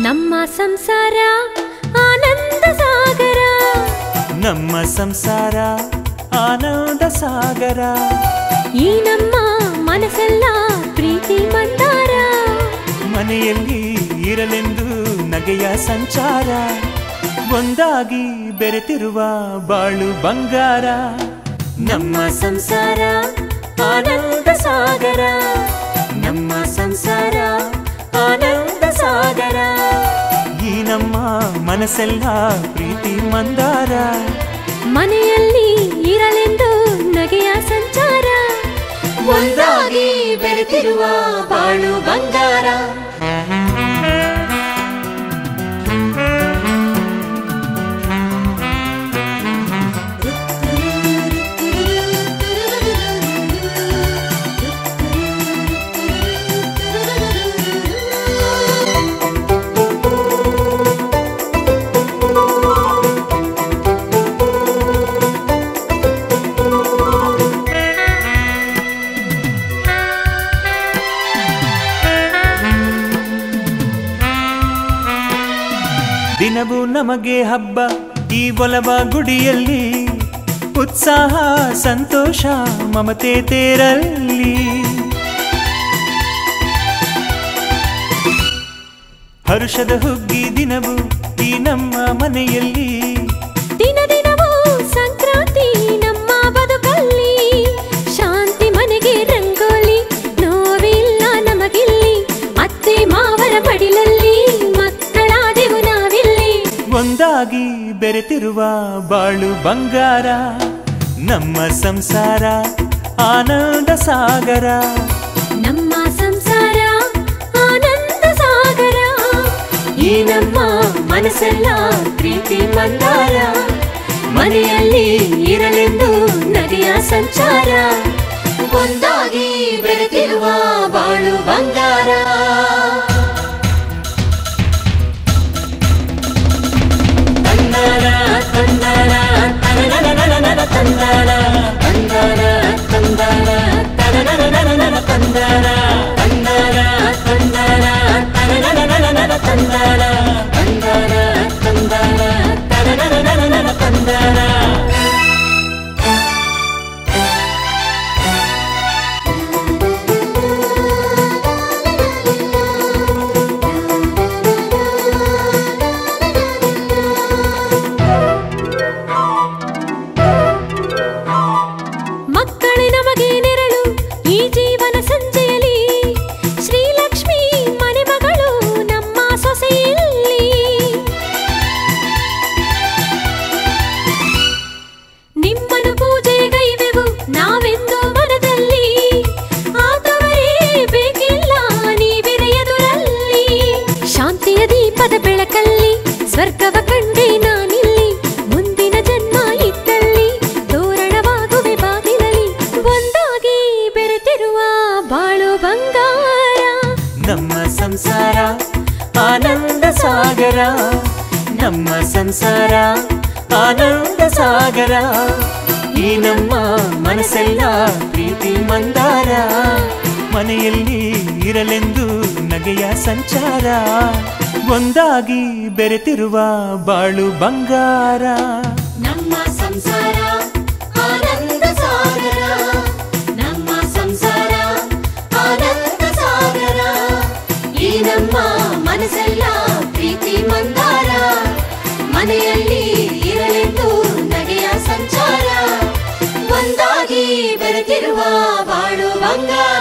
ನಮ್ಮ ಸಂಸಾರ ಆನಂದ ಸಾಗರ ನಮ್ಮ ಸಂಸಾರ ಆನಂದ ಸಾಗರ ಈ ನಮ್ಮ ಮನಸ್ಸೆಲ್ಲ ಪ್ರೀತಿ ಮಂದಾರ ಮನೆಯಲ್ಲಿ ಇರಲೆಂದು ನಗೆಯ ಸಂಚಾರ ಒಂದಾಗಿ ಬೆರೆತಿರುವ ಬಾಳು ಬಂಗಾರ ನಮ್ಮ ಸಂಸಾರ ಆನಂದ ಸಾಗರ ನಮ್ಮ ಸಂಸಾರ ಆನಂದ ಸಾಗರ ಈ ನಮ್ಮ ಮನಸ್ಸೆಲ್ಲ ಪ್ರೀತಿ ಮಂದಾರ ಮನೆಯಲ್ಲಿ ಇರಲೆಂದು ನಗೆಯ ಸಂಚಾರ ಒಂದಾಗಿ ಬೆರೆತಿರುವ ಬಾಳು ಬಂಗಾರ ದಿನವೂ ನಮಗೆ ಹಬ್ಬ ಈ ಒಲವ ಗುಡಿಯಲ್ಲಿ ಉತ್ಸಾಹ ಸಂತೋಷ ಮಮತೆ ತೇರಲ್ಲಿ ಹರುಷದ ಹುಗ್ಗಿ ದಿನವು ಈ ನಮ್ಮ ಮನೆಯಲ್ಲಿ ದಿನ ದಿನವೂ ಸಂಕ್ರಾಂತಿ ನಮ್ಮ ಬದುಕಲ್ಲಿ ಶಾಂತಿ ಮನೆಗೆ ರಂಗೋಲಿ ನೋವಿಲ್ಲ ನಮಗಿಲ್ಲಿ ಅತ್ತೆ ಮಾವರ ಮಡಿಲಲ್ಲಿ ಮಕ್ಕಳಾದೆವು ನಾವಿಲ್ಲಿ ಒಂದಾಗಿ ಬೆರೆತಿರುವ ಬಾಳು ಬಂಗಾರ ನಮ್ಮ ಸಂಸಾರ ಆನಂದ ಸಾಗರ ನಮ್ಮ ಸಂಸಾರ ಆನಂದ ಸಾಗರ ಈ ನಮ್ಮ ಮನಸ್ಸೆಲ್ಲ ಪ್ರೀತಿ ಮಂದಾರ ಮನೆಯಲ್ಲಿ ಇರಲೆಂದು ನದಿಯ ಸಂಚಾರ ಒಂದಾಗಿ ಬೆರೆತಿರುವ ಬಾಳು ಬಂಗಾರ ತಂದಾನ ತಂದಾನ ತನನನನನನ ತಂದಾನ ತಂದಾನ ತಂದಾನ ತನನನನನನ ತಂದಾನ ತಂದಾನ ತಂದಾನ ತನನನನನನ ತಂದಾನ ತಂದಾನ ತಂದಾನ ತನನನನನನ ತಂದಾನ ಮಕ್ಕಳೇ ನಮಗೆ ನೆರಳು ಈ ಜೀವನ ಸಂಜೆಯಲ್ಲಿ ಶ್ರೀಲಕ್ಷ್ಮಿ ಮನೆ ಮಗಳು ನಮ್ಮ ಸೊಸೆಯಲ್ಲಿ ನಿಮ್ಮನು ಪೂಜೆಗೈವೆವು ನಾವೆಂದು ಮನದಲ್ಲಿ ಆತವರೇ ಬೇಕಿಲ್ಲ ನೀವಿರೆಯದುರಲ್ಲಿ ಶಾಂತಿಯ ದೀಪದ ಬೆಳಕಲ್ಲಿ ಸ್ವರ್ಗವ ಕಂಡೆ ನಾನಿಲ್ಲಿ ಮುಂದಿನ ಜನ್ಮ ಇದ್ದಲ್ಲಿ ತೋರಣವಾಗುವೆ ಬಾಗಿಲಲ್ಲಿ ಒಂದಾಗಿ ಬೆರೆತಿರುವ ಬಾಳು ಬಂಗಾರ ನಮ್ಮ ಸಂಸಾರ ಆನಂದ ಸಾಗರ ನಮ್ಮ ಸಂಸಾರ ಆನಂದ ಸಾಗರ ಈ ನಮ್ಮ ಮನಸ್ಸೆಲ್ಲ ಪ್ರೀತಿ ಮಂದಾರ ಮನೆಯಲ್ಲಿ ಇರಲೆಂದು ನಗೆಯ ಸಂಚಾರ ಒಂದಾಗಿ ಬೆರೆತಿರುವ ಬಾಳು ಬಂಗಾರ ನಮ್ಮ ಸಂಸಾರ ಆನಂದ ಸಾಗರ ನಮ್ಮ ಸಂಸಾರ ಆನಂದ ಸಾಗರ ಈ ನಮ್ಮ ಮನಸ್ಸೆಲ್ಲ ಪ್ರೀತಿ ಮಂದಾರ ಮನೆಯಲ್ಲಿ ಇರಲೆಂದು ನಗೆಯ ಸಂಚಾರ ಒಂದಾಗಿ ಬೆರೆತಿರುವ ಬಾಳು ಬಂಗಾರ